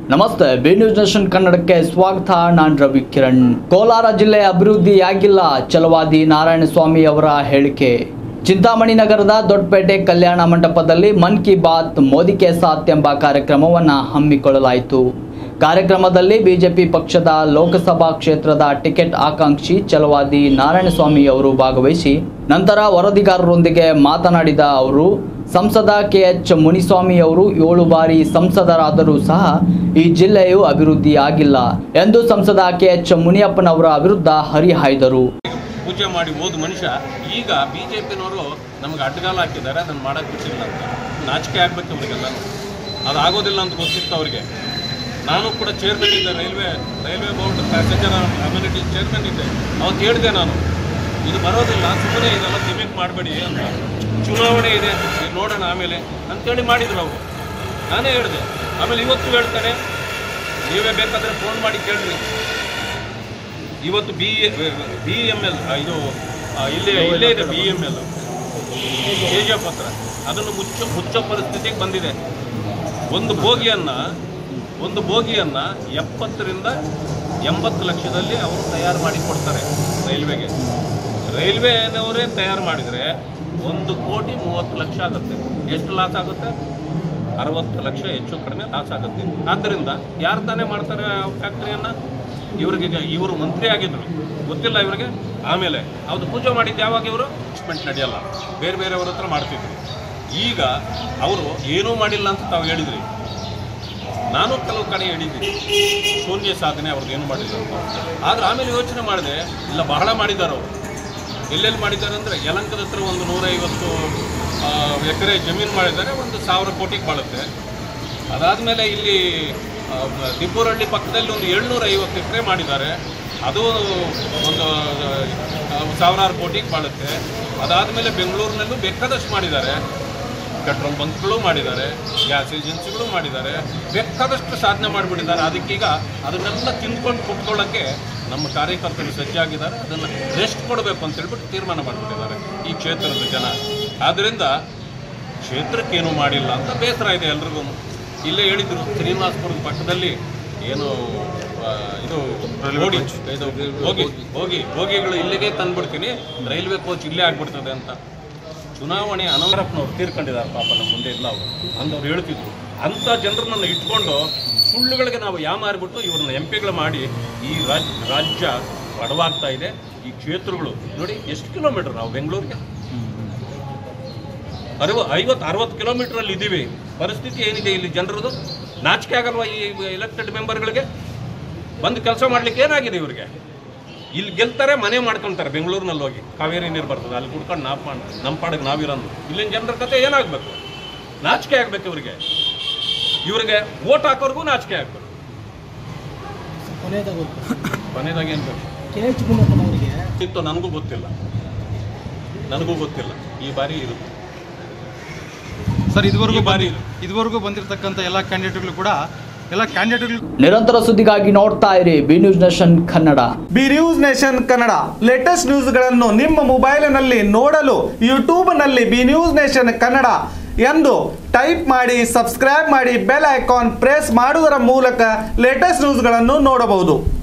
ನಮಸ್ತೆ B news nation ಕನ್ನಡಕ್ಕೆ ಸ್ವಾಗತ ನಾನ್ ರವಿ ಕಿರಣ್ ಕೋಲಾರ ಜಿಲ್ಲೆ ಅಭಿವೃದ್ಧಿಯಾಗಿಲ್ಲ ಛಲವಾದಿ ನಾರಾಯಣಸ್ವಾಮಿ ಅವರ ಹೇಳಿಕೆ ಚಿಂತಾಮಣಿ ನಗರದ ದೊಡ್ಡಪೇಟೆ ಕಲ್ಯಾಣ ಮಂಟಪದಲ್ಲಿ ಮನ್ ಕಿ ಬಾತ್ ಮೋದಿ ಕೆ ಸಾಥ್ ಎಂಬ ಕಾರ್ಯಕ್ರಮವನ್ನು ಹಮ್ಮಿಕೊಳ್ಳಲಾಯಿತು ಕಾರ್ಯಕ್ರಮದಲ್ಲಿ ಬಿಜೆಪಿ ಪಕ್ಷದ ಲೋಕಸಭಾ ಕ್ಷೇತ್ರದ ಟಿಕೆಟ್ ಆಕಾಂಕ್ಷಿ ಛಲವಾದಿ ನಾರಾಯಣಸ್ವಾಮಿ ಅವರು ಭಾಗವಹಿಸಿ ನಂತರ ವರದಿಗಾರರೊಂದಿಗೆ ಮಾತನಾಡಿದ ಅವರು ಸಂಸದ ಕೆ ಎಚ್ ಮುನಿಸ್ವಾಮಿ ಅವರು ಏಳು ಬಾರಿ ಸಂಸದರಾದರೂ ಸಹ ಈ ಜಿಲ್ಲೆಯು ಅಭಿವೃದ್ಧಿ ಆಗಿಲ್ಲ ಎಂದು ಸಂಸದ ಕೆ ಎಚ್ ಮುನಿಯಪ್ಪನವರ ವಿರುದ್ಧ ಹರಿಹಾಯ್ದರು ಪೂಜೆ ಮಾಡಿ ಹೋದ ಮನುಷ್ಯ ಈಗ ಬಿ ಜೆ ಪಿನವರು ನಮ್ಗೆ ಅಡ್ಡಗಾಲ ಹಾಕಿದ್ದಾರೆ ಅದನ್ನು ಮಾಡೋಕ್ಕೆ ಬಿಟ್ಟಿಲ್ಲ ಅಂತ ನಾಚಿಕೆ ಆಗ್ಬೇಕು ಅವ್ರಿಗೆಲ್ಲನೂ ಅದು ಆಗೋದಿಲ್ಲ ಅಂತ ಗೊತ್ತಿತ್ತು ಅವರಿಗೆ ನಾನು ಕೂಡ ಚೇರ್ಮನ್ ಇದ್ದೆ railway railway board passenger amenity chairman ಇದ್ದೆ ಅವತ್ತು ಹೇಳಿದೆ ನಾನು ಇದು ಬರೋದಿಲ್ಲ ಸುಮ್ಮನೆ ಇದೆಲ್ಲ ಗಿಮಿಕ್ ಮಾಡಬೇಡಿ ಅಂತ ಚುನಾವಣೆ ಇದೆ ಇದು ನೋಡೋಣ ಆಮೇಲೆ ಅಂತೇಳಿ ಮಾಡಿದ್ರು ಅವರು ನಾನೇ ಹೇಳಿದೆ ಆಮೇಲೆ ಇವತ್ತು ಹೇಳ್ತಾರೆ ನೀವೇ ಬೇಕಾದರೆ ಫೋನ್ ಮಾಡಿ ಕೇಳ್ರಿ ಇವತ್ತು ಬಿ ಬಿ ಎಮ್ ಎಲ್ ಇದು ಆ, ಇಲ್ಲೇ ಇಲ್ಲೇ ಇದೆ ಬಿ ಎಮ್ ಎಲ್ ಕೆಜಿಎಫ್ ಪತ್ರ ಅದನ್ನು ಮುಚ್ಚ ಮುಚ್ಚೋ ಪರಿಸ್ಥಿತಿಗೆ ಬಂದಿದೆ ಒಂದು ಬೋಗಿಯನ್ನು ಒಂದು ಬೋಗಿಯನ್ನು ಎಪ್ಪತ್ತರಿಂದ ಎಂಬತ್ತು ಲಕ್ಷದಲ್ಲಿ ಅವರು ತಯಾರು ಮಾಡಿ ಕೊಡ್ತಾರೆ ರೈಲ್ವೆಗೆ ರೈಲ್ವೆನವರೇ ತಯಾರು ಮಾಡಿದರೆ ಒಂದು ಕೋಟಿ ಮೂವತ್ತು ಲಕ್ಷ ಆಗುತ್ತೆ ಎಷ್ಟು ಲಾಸ್ ಆಗುತ್ತೆ ಅರವತ್ತು ಲಕ್ಷ ಹೆಚ್ಚು ಕಡಿಮೆ ಲಾಸ್ ಆಗುತ್ತೆ ಆದ್ದರಿಂದ ಯಾರು ತಾನೇ ಮಾಡ್ತಾರೆ ಫ್ಯಾಕ್ಟ್ರಿಯನ್ನು ಇವ್ರಿಗೆ ಇವರು ಮಂತ್ರಿ ಆಗಿದ್ರು ಗೊತ್ತಿಲ್ಲ ಇವರಿಗೆ ಆಮೇಲೆ ಅವ್ರು ಪೂಜೆ ಮಾಡಿದ್ದು ಯಾವಾಗ ಇವರು ಇನ್ವೆಸ್ಟ್ಮೆಂಟ್ ನಡೆಯಲ್ಲ ಬೇರೆ ಬೇರೆಯವ್ರ ಹತ್ರ ಮಾಡ್ತಿದ್ರು ಈಗ ಅವರು ಏನೂ ಮಾಡಿಲ್ಲ ಅಂತ ತಾವು ಹೇಳಿದ್ರಿ ನಾನು ಕೆಲವು ಕಡೆ ಹೇಳಿದ್ದೀನಿ ಶೂನ್ಯ ಸಾಧನೆ ಅವ್ರಿಗೆ ಏನು ಮಾಡಿಲ್ಲ ಅಂತ ಆದ್ರೆ ಆಮೇಲೆ ಯೋಚನೆ ಮಾಡಿದೆ ಇಲ್ಲ ಬಹಳ ಮಾಡಿದ್ದಾರೆ ಅವರು ಎಲ್ಲೆಲ್ಲಿ ಮಾಡಿದ್ದಾರೆ ಅಂದರೆ ಯಲಂಕದ ಹತ್ರ ಒಂದು ನೂರೈವತ್ತು ಆ, ಎಕರೆ ಜಮೀನು ಮಾಡಿದ್ದಾರೆ ಒಂದು ಸಾವಿರ ಕೋಟಿಗೆ ಬಾಳುತ್ತೆ ಅದಾದಮೇಲೆ ಇಲ್ಲಿ ಆ, ದಿಬ್ಬೂರಹಳ್ಳಿ ಪಕ್ಕದಲ್ಲಿ ಒಂದು ಏಳ್ನೂರ ಐವತ್ತು ಎಕರೆ ಮಾಡಿದ್ದಾರೆ ಅದು ಒಂದು ಆ, ಸಾವಿರಾರು ಕೋಟಿಗೆ ಬಾಳುತ್ತೆ ಅದಾದಮೇಲೆ ಬೆಂಗಳೂರಿನಲ್ಲೂ ಬೇಕಾದಷ್ಟು ಮಾಡಿದ್ದಾರೆ ಪೆಟ್ರೋಲ್ ಬಂಕ್ಗಳು ಮಾಡಿದ್ದಾರೆ ಗ್ಯಾಸ್ ಏಜೆನ್ಸಿಗಳು ಮಾಡಿದ್ದಾರೆ ಬೇಕಾದಷ್ಟು ಸಾಧನೆ ಮಾಡಿಬಿಟ್ಟಿದ್ದಾರೆ ಅದಕ್ಕೀಗ ಅದನ್ನೆಲ್ಲ ತಿಂದ್ಕೊಂಡು ಕುಟ್ಕೊಳ್ಳೋಕ್ಕೆ ನಮ್ಮ ಕಾರ್ಯಕರ್ತರು ಸಜ್ಜಾಗಿದ್ದಾರೆ ಅದನ್ನು ರೆಸ್ಟ್ ಕೊಡಬೇಕು ಅಂತ ಹೇಳ್ಬಿಟ್ಟು ತೀರ್ಮಾನ ಮಾಡಿಬಿಟ್ಟಿದ್ದಾರೆ ಈ ಕ್ಷೇತ್ರದ ಜನ ಆದ್ದರಿಂದ ಕ್ಷೇತ್ರಕ್ಕೇನು ಮಾಡಿಲ್ಲ ಅಂತ ಬೇಸರ ಇದೆ ಎಲ್ರಿಗೂ ಇಲ್ಲೇ ಹೇಳಿದ್ರು ಶ್ರೀನಿವಾಸಪುರದ ಪಕ್ಕದಲ್ಲಿ ಏನು ಆ, ಇದು ಗೋಡಿ ಇದು ಹೋಗಿ ಹೋಗಿ ಹೋಗಿಗಳು ಇಲ್ಲಿಗೆ ತಂದ್ಬಿಡ್ತೀನಿ ರೈಲ್ವೆ ಕೋಚ್ ಇಲ್ಲೇ ಆಗ್ಬಿಡ್ತದೆ ಅಂತ ಚುನಾವಣೆ ಅನವರಪ್ಪನವ್ರು ತೀರ್ಕೊಂಡಿದ್ದಾರೆ ಪಾಪ ನಮ್ಮ ಮುಂದೆ ಇಲ್ಲ ಅವರು ಅಂದವ್ರು ಹೇಳ್ತಿದ್ರು ಅಂಥ ಜನರನ್ನ ಇಟ್ಕೊಂಡು ಸುಳ್ಳುಗಳಿಗೆ ನಾವು ಯಾಮಾರಿಬಿಟ್ಟು ಇವ್ರನ್ನ ಎಂ ಪಿಗಳು ಮಾಡಿ ಈ ರಾಜ್ ರಾಜ್ಯ ಬಡವಾಗ್ತಾ ಇದೆ ಈ ಕ್ಷೇತ್ರಗಳು ನೋಡಿ ಎಷ್ಟು ಕಿಲೋಮೀಟರ್ ನಾವು ಬೆಂಗಳೂರಿಗೆ ಅರವ ಐವತ್ತು ಅರವತ್ತು ಕಿಲೋಮೀಟ್ರಲ್ಲಿ ಇದ್ದೀವಿ ಪರಿಸ್ಥಿತಿ ಏನಿದೆ ಇಲ್ಲಿ ಜನರದು ನಾಚಿಕೆ ಆಗಲ್ವಾ ಈ ಎಲೆಕ್ಟೆಡ್ ಮೆಂಬರ್ಗಳಿಗೆ ಬಂದು ಕೆಲಸ ಮಾಡ್ಲಿಕ್ಕೆ ಏನಾಗಿದೆ ಇವ್ರಿಗೆ ಇಲ್ಲಿ ಗೆಲ್ತಾರೆ ಮನೆ ಮಾಡ್ಕೊಳ್ತಾರೆ ಬೆಂಗಳೂರಿನಲ್ಲಿ ಹೋಗಿ ಕಾವೇರಿ ನೀರು ಬರ್ತದೆ ಅಲ್ಲಿ ಕುಡ್ಕೊಂಡು ನಾವು ಮಾಡ್ ನಮ್ಮ ಪಾಡಿಗೆ ನಾವಿರೋದು ಇಲ್ಲಿನ ಜನರ ಕತೆ ಏನಾಗಬೇಕು ನಾಚಿಕೆ ಆಗ್ಬೇಕು ಇವ್ರಿಗೆ ಇವ್ರಿಗೆ ಓಟ್ ಹಾಕೋರ್ಗೂ ನಾಚಿಕೆ ಆಗ್ಬೇಕು ಕೊನೆಯದಾಗಿ ಕೊನೆಯದಾಗಿ ಏನು ಬೇಕು ಕೆ ಎಚ್ ಮುನಿಯಪ್ಪನವರಿಗೆ ಇತ್ತು ನನಗೂ ಗೊತ್ತಿಲ್ಲ ನನಗೂ ಗೊತ್ತಿಲ್ಲ ಈ ಬಾರಿ ಇರುತ್ತೆ ಸರ್ ಇದುವರೆಗೂ ಈ ಬಾರಿ ಬಂದಿ- ಇದುವರೆಗೂ ಬಂದಿರತಕ್ಕಂಥ ಎಲ್ಲ ಕ್ಯಾಂಡಿಡೇಟ್ಗಳು ಕೂಡ ಎಲ್ಲ ಕ್ಯಾಂಡಿಡೇಟ್ಗಳು ನಿರಂತರ ಸುದ್ದಿಗಾಗಿ ನೋಡ್ತಾ ಇರಿ B news nation Kannada B news nation Kannada latest ನ್ಯೂಸ್ಗಳನ್ನು ನಿಮ್ಮ ಮೊಬೈಲಿನಲ್ಲಿ ನೋಡಲು ಯೂಟ್ಯೂಬ್ನಲ್ಲಿ ಬಿ ನ್ಯೂಸ್ ನೇಷನ್ ಕನ್ನಡ ಎಂದು ಟೈಪ್ ಮಾಡಿ ಸಬ್ಸ್ಕ್ರೈಬ್ ಮಾಡಿ ಬೆಲ್ ಐಕಾನ್ ಪ್ರೆಸ್ ಮಾಡುವುದರ ಮೂಲಕ ಲೇಟೆಸ್ಟ್ ನ್ಯೂಸ್ಗಳನ್ನು ನೋಡಬಹುದು